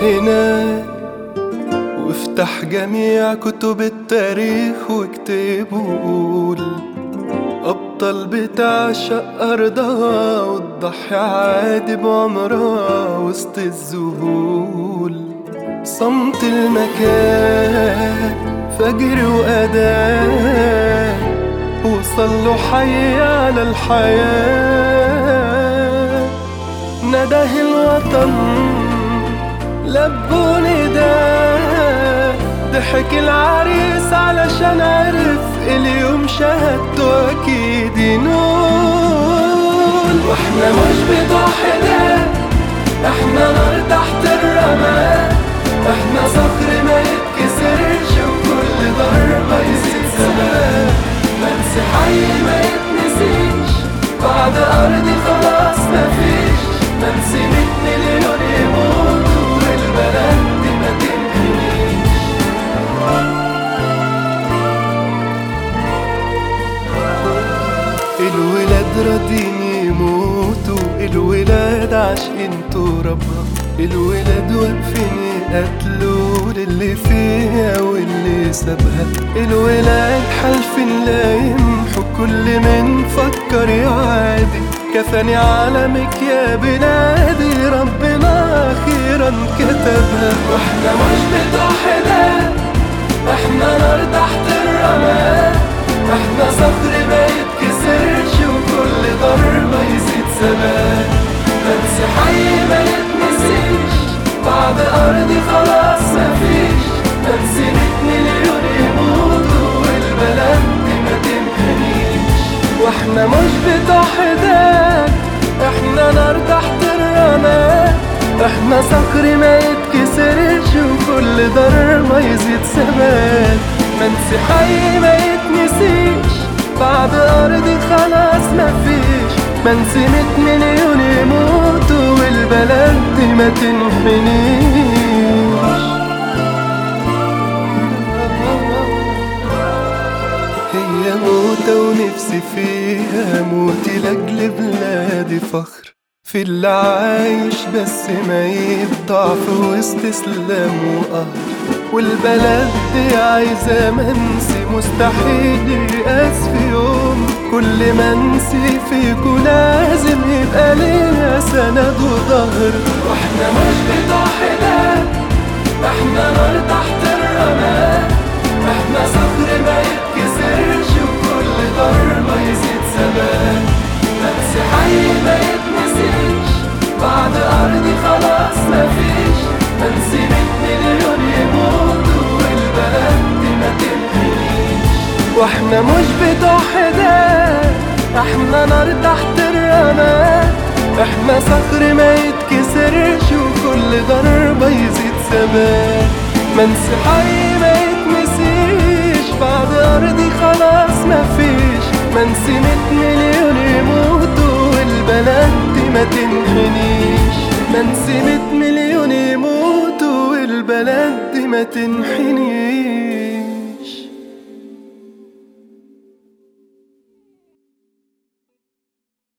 هناك وافتح جميع كتب التاريخ واكتب وقول أبطال بتعشق أرضها وتضحي عادي بعمرها وسط الذهول صمت المكان فجر وأذان وصلوا حي على الحياة نده الوطن لبوا نداء ضحك العريس علشان عرف اليوم شهادته أكيد ينول واحنا مش بتوع حداد احنا نار تحت الرماد احنا صخر ما يتكسرش وكل ضربة يزيد ثبات منسي حي ما يتنسيش بعد أرضي خلاص مفيش منسي مية مليون يموتوا والبلد دي ما تنحنيش الولاد راضين يموتوا الولاد عاشقين ترابها الولاد واقفين يقتلوا للي فيها واللي سابها الولاد حالفين لا يمحوا كل من فكر يعادي كفاني عالمك يا بلادي ربنا اخيرا كتبها واحنا مش بتوع حداد احنا نار تحت الرماد احنا صخر ما يتكسرش وكل ضربة يزيد ثبات منسي حي ما يتنسيش بعد أرضي خلاص مفيش منسي مية مليون يموتوا والبلد دي ما تنحنيش واحنا مش بتوع حداد احنا نار تحت الرماد احنا صخر ما يتكسرش وكل ضربة يزيد ثبات منسي حي ما يتنسيش بعد أرضي خلاص مفيش منسي مية مليون يموتوا والبلد دي ما تنحنيش هي موتة ونفسي فيها موتي لأجل بلادي فخر في اللي عايش بس ميت ضعف وسط اسلام وقهر والبلد دي عايزة منسي مستحيل يقاس في يوم كل منسي فيكو لازم يبقى لينا سند وظهر واحنا مش بتوع حداد احنا نار تحت الرماد احنا صخر ما يتكسرش وكل ضربة يزيد ثبات منسي حي ما يتنسيش بعد أرضي خلاص مفيش منسي مية مليون يموتوا والبلد دي ما تنحنيش واحنا مش بتوع حداد احنا نار تحت الرماد احنا صخر ما يتكسرش وكل ضربة يزيد ثبات منسي حي ما يتنسيش بعد أرضي خلاص مفيش منسي مية مليون يموتوا والبلد دي ما تنحنيش منسي مية مليون يموتوا والبلد دي ما تنحنيش